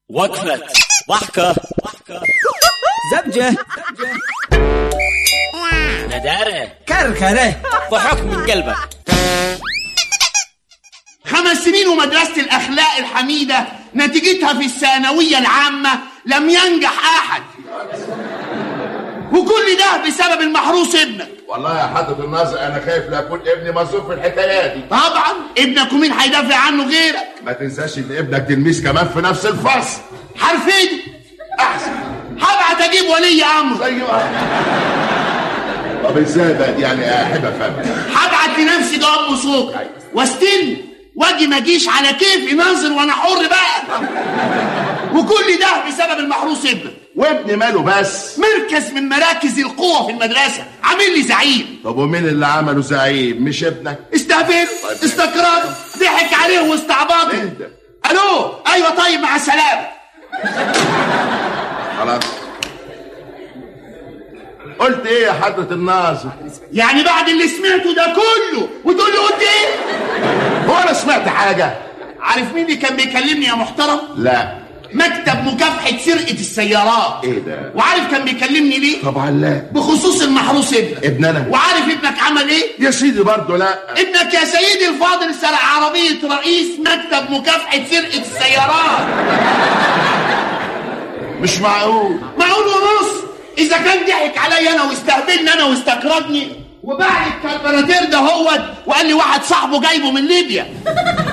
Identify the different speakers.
Speaker 1: وقفة ضحكة
Speaker 2: زبجة
Speaker 1: ندارة
Speaker 2: كركرة
Speaker 1: ضحك من قلبك
Speaker 3: خمس سنين ومدرسة الأخلاق الحميدة نتيجتها في الثانوية العامة لم ينجح أحد وكل ده بسبب المحروس ابنك
Speaker 4: والله يا حضرة الناظر انا خايف لا يكون ابني مظلوم في الحكايه دي
Speaker 3: طبعا ابنك ومين هيدافع عنه غيرك
Speaker 4: ما تنساش ان ابنك تلميذ كمان في نفس الفصل
Speaker 3: حرفين
Speaker 4: احسن
Speaker 3: هبعت اجيب ولي امر
Speaker 4: ايوه طب ازاي بقى يعني احب افهم
Speaker 3: هبعت لنفسي جواب وصوت واستنى واجي ما اجيش على كيفي ناظر وانا حر بقى وكل ده بسبب المحروس ابنك
Speaker 4: وابني ماله بس
Speaker 3: مركز من مراكز القوة في المدرسة عامل لي زعيم
Speaker 4: طب ومين اللي عمله زعيم مش ابنك
Speaker 3: استهبل استكرار ضحك عليه واستعباطه
Speaker 4: اهدى.
Speaker 3: الو ايوه طيب مع السلامة
Speaker 4: خلاص قلت ايه يا حضرة الناظر
Speaker 3: يعني بعد اللي سمعته ده كله وتقول لي قلت ايه
Speaker 4: هو انا سمعت حاجة
Speaker 3: عارف مين اللي كان بيكلمني يا محترم
Speaker 4: لا
Speaker 3: مكتب مكافحة سرقة السيارات
Speaker 4: ايه ده
Speaker 3: وعارف كان بيكلمني ليه
Speaker 4: طبعا لا
Speaker 3: بخصوص المحروس ابنك
Speaker 4: ابننا
Speaker 3: وعارف ابنك عمل ايه
Speaker 4: يا سيدي برضه لا
Speaker 3: ابنك يا سيدي الفاضل سرق عربية رئيس مكتب مكافحة سرقة السيارات
Speaker 4: مش معقول
Speaker 3: معقول ونص إذا كان ضحك عليا أنا واستهبلني أنا واستكردني وبعد الكربراتير ده هو وقال لي واحد صاحبه جايبه من ليبيا